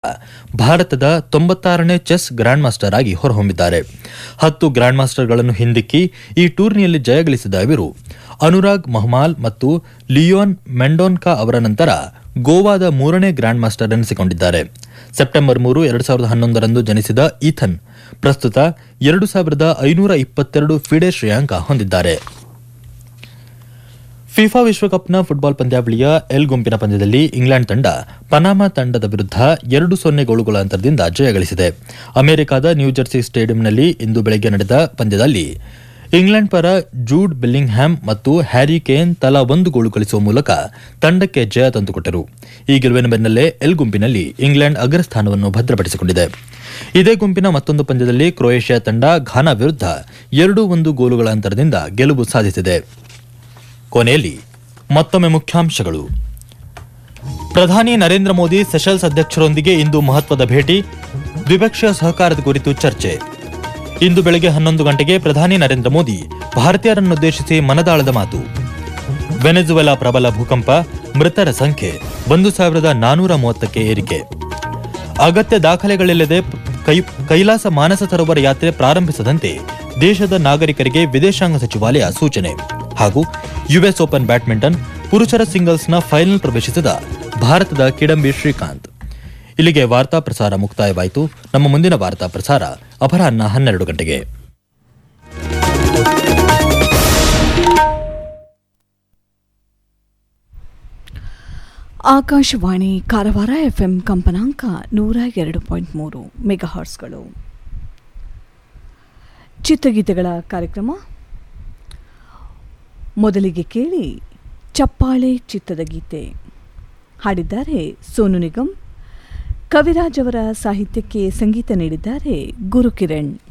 ಭಾರತದ ತೊಂಬತ್ತಾರನೇ chess grand master ಆಗಿ ಹೊರಹೊಮ್ಮಿದ್ದಾರೆ ಹತ್ತು ಗ್ರ್ಯಾಂಡ್ ಮಾಸ್ಟರ್ಗಳನ್ನು ಹಿಂದಿಕ್ಕಿ ಈ ಟೂರ್ನಿಯಲ್ಲಿ ಜಯಗಳಿಸಿದ ಇವರು ಅನುರಾಗ್ ಮಹಮಾಲ್ ಮತ್ತು ಲಿಯೋನ್ ಮೆಂಡೋನ್ಕಾ ಅವರ ನಂತರ ಗೋವಾದ ಮೂರನೇ ಗ್ರ್ಯಾಂಡ್ ಮಾಸ್ಟರ್ ಎನಿಸಿಕೊಂಡಿದ್ದಾರೆ ಸೆಪ್ಟೆಂಬರ್ ಮೂರು ಎರಡು ಸಾವಿರದ ಹನ್ನೊಂದರಂದು ಜನಿಸಿದ ಈಥನ್ ಪ್ರಸ್ತುತ ಎರಡು ಸಾವಿರದ ಐನೂರ ಇಪ್ಪತ್ತೆರಡು ಫಿಡೆ ಶ್ರೇಯಾಂಕ ಹೊಂದಿದ್ದಾರೆ ಫಿಫಾ ವಿಶ್ವಕಪ್ನ ಫುಟ್ಬಾಲ್ ಪಂದ್ಯಾವಳಿಯ ಎಲ್ ಗುಂಪಿನ ಪಂದ್ಯದಲ್ಲಿ ಇಂಗ್ಲೆಂಡ್ ತಂಡ ಪನಾಮಾ ತಂಡದ ವಿರುದ್ಧ ಎರಡು ಸೊನ್ನೆ ಗೋಲುಗಳ ಅಂತರದಿಂದ ಜಯಗಳಿಸಿದೆ ಅಮೆರಿಕದ ನ್ಯೂಜೆರ್ಸಿ ಸ್ಟೇಡಿಯಂನಲ್ಲಿ ಇಂದು ಬೆಳಗ್ಗೆ ನಡೆದ ಪಂದ್ಯದಲ್ಲಿ ಇಂಗ್ಲೆಂಡ್ ಪರ ಜೂಡ್ ಬಿಲ್ಲಿಂಗ್ಹ್ಯಾಮ್ ಮತ್ತು ಹ್ಯಾರಿ ಕೇನ್ ತಲಾ ಒಂದು ಗೋಲು ಗಳಿಸುವ ಮೂಲಕ ತಂಡಕ್ಕೆ ಜಯ ತಂದುಕೊಟ್ಟರು ಈ ಗೆಲುವಿನ ಬೆನ್ನಲ್ಲೇ ಎಲ್ ಗುಂಪಿನಲ್ಲಿ ಇಂಗ್ಲೆಂಡ್ ಅಗ್ರಸ್ಥಾನವನ್ನು ಭದ್ರಪಡಿಸಿಕೊಂಡಿದೆ ಇದೇ ಗುಂಪಿನ ಮತ್ತೊಂದು ಪಂದ್ಯದಲ್ಲಿ ಕ್ರೊಯೇಷಿಯಾ ತಂಡ ಘಾನಾ ವಿರುದ್ಧ ಎರಡು ಒಂದು ಗೋಲುಗಳ ಅಂತರದಿಂದ ಗೆಲುವು ಸಾಧಿಸಿದೆ ಕೊನೆಯಲ್ಲಿ ಮತ್ತೊಮ್ಮೆ ಮುಖ್ಯಾಂಶಗಳು ಪ್ರಧಾನಿ ನರೇಂದ್ರ ಮೋದಿ ಸೆಷಲ್ಸ್ ಅಧ್ಯಕ್ಷರೊಂದಿಗೆ ಇಂದು ಮಹತ್ವದ ಭೇಟಿ ದ್ವಿಪಕ್ಷೀಯ ಸಹಕಾರದ ಕುರಿತು ಚರ್ಚೆ ಇಂದು ಬೆಳಗ್ಗೆ ಹನ್ನೊಂದು ಗಂಟೆಗೆ ಪ್ರಧಾನಿ ನರೇಂದ್ರ ಮೋದಿ ಭಾರತೀಯರನ್ನುದ್ದೇಶಿಸಿ ಮನದಾಳದ ಮಾತು ವೆನೆಜುವೆಲಾ ಪ್ರಬಲ ಭೂಕಂಪ ಮೃತರ ಸಂಖ್ಯೆ ಒಂದು ಸಾವಿರದ ನಾನೂರ ಮೂವತ್ತಕ್ಕೆ ಏರಿಕೆ ಅಗತ್ಯ ದಾಖಲೆಗಳಿಲ್ಲದೆ ಕೈ- ಕೈಲಾಸ ಮಾನಸ ಸರೋವರ ಯಾತ್ರೆ ಪ್ರಾರಂಭಿಸದಂತೆ ದೇಶದ ನಾಗರಿಕರಿಗೆ ವಿದೇಶಾಂಗ ಸಚಿವಾಲಯ ಸೂಚನೆ ಹಾಗೂ ಯುಎಸ್ ಓಪನ್ ಬ್ಯಾಡ್ಮಿಂಟನ್ ಪುರುಷರ ಸಿಂಗಲ್ಸ್ನ ಫೈನಲ್ ಪ್ರವೇಶಿಸಿದ ಭಾರತದ ಕಿಡಂಬಿ ಶ್ರೀಕಾಂತ್ ಇಲ್ಲಿಗೆ ವಾರ್ತಾ ಪ್ರಸಾರ ಮುಕ್ತಾಯವಾಯಿತು ನಮ್ಮ ಮುಂದಿನ ವಾರ್ತಾ ಪ್ರಸಾರ ಅಪರಾಹ್ನ ಹನ್ನೆರಡು ಗಂಟೆಗೆ ಆಕಾಶವಾಣಿ ಕಾರವಾರ ಎಫ್ಎಂ ಕಂಪನಾಂಕ ನೂರ ಎರಡು ಪಾಯಿಂಟ್ ಮೂರು ಮೆಗಾಹಾರ್ಸ್ಗಳು ಚಿತ್ರಗೀತೆಗಳ ಕಾರ್ಯಕ್ರಮ ಮೊದಲಿಗೆ ಕೇಳಿ ಚಪ್ಪಾಳೆ ಚಿತ್ರದ ಗೀತೆ ಹಾಡಿದ್ದಾರೆ ಸೋನು ನಿಗಮ್ ಕವಿರಾಜ್ ಅವರ ಸಾಹಿತ್ಯಕ್ಕೆ ಸಂಗೀತ ನೀಡಿದ್ದಾರೆ ಗುರುಕಿರಣ್